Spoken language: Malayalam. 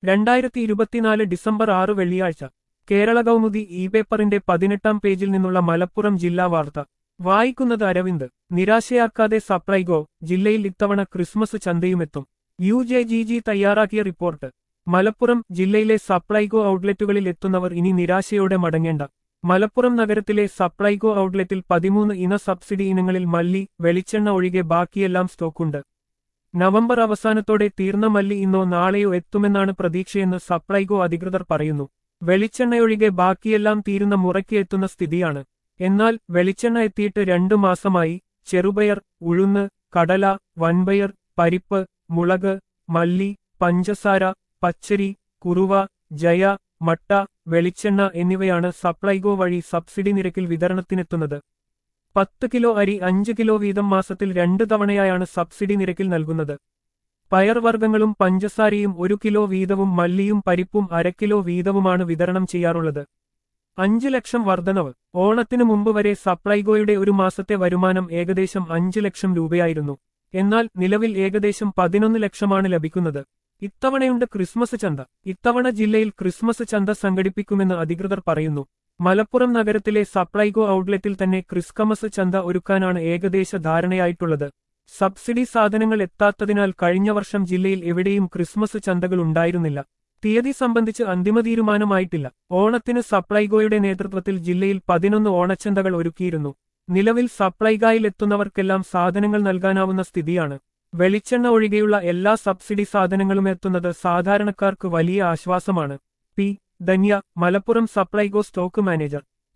രണ്ടായിരത്തി ഇരുപത്തിനാല് ഡിസംബർ ആറ് വെള്ളിയാഴ്ച കേരള കൗമുദി ഇ പേപ്പറിന്റെ പതിനെട്ടാം പേജിൽ നിന്നുള്ള മലപ്പുറം ജില്ലാ വാർത്ത വായിക്കുന്നത് അരവിന്ദ് നിരാശയാക്കാതെ സപ്ലൈകോ ജില്ലയിൽ ഇത്തവണ ക്രിസ്മസ് ചന്തയുമെത്തും യു ജെ ജി ജി തയ്യാറാക്കിയ റിപ്പോർട്ട് മലപ്പുറം ജില്ലയിലെ സപ്ലൈകോ ഔട്ട്ലെറ്റുകളിൽ എത്തുന്നവർ ഇനി നിരാശയോടെ മടങ്ങേണ്ട മലപ്പുറം നഗരത്തിലെ സപ്ലൈകോ ഔട്ട്ലെറ്റിൽ പതിമൂന്ന് ഇന സബ്സിഡി ഇനങ്ങളിൽ മല്ലി വെളിച്ചെണ്ണ ഒഴികെ ബാക്കിയെല്ലാം സ്റ്റോക്കുണ്ട് നവംബർ അവസാനത്തോടെ തീർന്ന മല്ലി ഇന്നോ നാളെയോ എത്തുമെന്നാണ് പ്രതീക്ഷയെന്ന് സപ്ലൈകോ അധികൃതർ പറയുന്നു വെളിച്ചെണ്ണയൊഴികെ ബാക്കിയെല്ലാം തീരുന്ന മുറയ്ക്ക് എത്തുന്ന സ്ഥിതിയാണ് എന്നാൽ വെളിച്ചെണ്ണ എത്തിയിട്ട് രണ്ടു മാസമായി ചെറുപയർ ഉഴുന്ന് കടല വൻപയർ പരിപ്പ് മുളക് മല്ലി പഞ്ചസാര പച്ചരി കുറുവ ജയ മട്ട വെളിച്ചെണ്ണ എന്നിവയാണ് സപ്ലൈകോ വഴി സബ്സിഡി നിരക്കിൽ വിതരണത്തിനെത്തുന്നത് പത്ത് കിലോ അരി അഞ്ച് കിലോ വീതം മാസത്തിൽ രണ്ട് തവണയായാണ് സബ്സിഡി നിരക്കിൽ നൽകുന്നത് പയർവർഗ്ഗങ്ങളും പഞ്ചസാരയും ഒരു കിലോ വീതവും മല്ലിയും പരിപ്പും അര കിലോ വീതവുമാണ് വിതരണം ചെയ്യാറുള്ളത് അഞ്ച് ലക്ഷം വർധനവ് ഓണത്തിനു മുമ്പ് വരെ സപ്ലൈകോയുടെ ഒരു മാസത്തെ വരുമാനം ഏകദേശം അഞ്ച് ലക്ഷം രൂപയായിരുന്നു എന്നാൽ നിലവിൽ ഏകദേശം പതിനൊന്ന് ലക്ഷമാണ് ലഭിക്കുന്നത് ഇത്തവണയുണ്ട് ക്രിസ്മസ് ചന്ത ഇത്തവണ ജില്ലയിൽ ക്രിസ്മസ് ചന്ത സംഘടിപ്പിക്കുമെന്ന് അധികൃതർ പറയുന്നു മലപ്പുറം നഗരത്തിലെ സപ്ലൈകോ ഔട്ട്ലെറ്റിൽ തന്നെ ക്രിസ്കമസ് ചന്ത ഒരുക്കാനാണ് ഏകദേശ ധാരണയായിട്ടുള്ളത് സബ്സിഡി സാധനങ്ങൾ എത്താത്തതിനാൽ കഴിഞ്ഞ വർഷം ജില്ലയിൽ എവിടെയും ക്രിസ്മസ് ചന്തകൾ ഉണ്ടായിരുന്നില്ല തീയതി സംബന്ധിച്ച് അന്തിമ തീരുമാനമായിട്ടില്ല ഓണത്തിന് സപ്ലൈകോയുടെ നേതൃത്വത്തിൽ ജില്ലയിൽ പതിനൊന്ന് ഓണച്ചന്തകൾ ഒരുക്കിയിരുന്നു നിലവിൽ സപ്ലൈകായിൽ എത്തുന്നവർക്കെല്ലാം സാധനങ്ങൾ നൽകാനാവുന്ന സ്ഥിതിയാണ് വെളിച്ചെണ്ണ ഒഴികെയുള്ള എല്ലാ സബ്സിഡി സാധനങ്ങളും എത്തുന്നത് സാധാരണക്കാർക്ക് വലിയ ആശ്വാസമാണ് P Dhanya Malappuram Supplyco stock manager